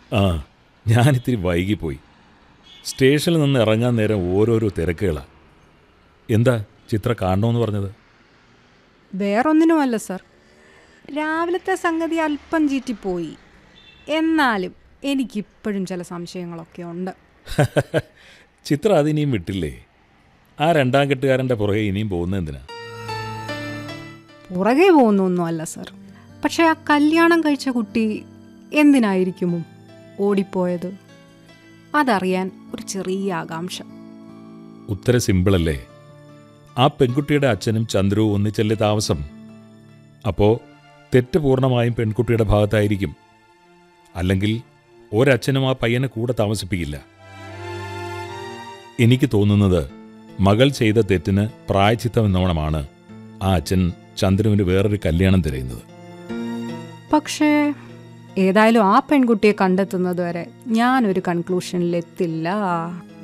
ആ ഞാനിത്തിരി വൈകിപ്പോയി സ്റ്റേഷനിൽ നിന്ന് ഇറങ്ങാൻ നേരം ഓരോരോ തിരക്കുകളാണ് എന്താ ചിത്ര കാണണമെന്ന് പറഞ്ഞത് വേറൊന്നിനുമല്ല സർ രാവിലത്തെ സംഗതി അല്പം ചീറ്റിപ്പോയി എന്നാലും എനിക്കിപ്പോഴും ചില സംശയങ്ങളൊക്കെ ഉണ്ട് ചിത്ര അതിനിയും വിട്ടില്ലേ ആ രണ്ടാം കെട്ടുകാരൻ്റെ പുറകെ ഇനിയും പോകുന്നത് എന്തിനാ പുറകെ പോകുന്നൊന്നുമല്ല സർ പക്ഷേ ആ കല്യാണം കഴിച്ച കുട്ടി എന്തിനായിരിക്കുമോ ഓടിപ്പോയത് അതറിയാൻ ഒരു ചെറിയ ആകാംക്ഷ ഉത്തര സിമ്പിളല്ലേ ആ പെൺകുട്ടിയുടെ അച്ഛനും ചന്ദ്രുവും ഒന്നിച്ചല്ലേ താമസം അപ്പോൾ തെറ്റ് പൂർണ്ണമായും പെൺകുട്ടിയുടെ ഭാഗത്തായിരിക്കും അല്ലെങ്കിൽ ഒരച്ഛനും ആ പയ്യനെ കൂടെ താമസിപ്പിക്കില്ല എനിക്ക് തോന്നുന്നത് മകൾ ചെയ്ത തെറ്റിന് പ്രായച്ചിത്തം എന്നോണമാണ് ആ അച്ഛൻ ചന്ദ്രുവിന് വേറൊരു കല്യാണം തിരയുന്നത് പക്ഷേ ഏതായാലും ആ പെൺകുട്ടിയെ കണ്ടെത്തുന്നത് വരെ ഞാനൊരു കൺക്ലൂഷനിലെത്തില്ല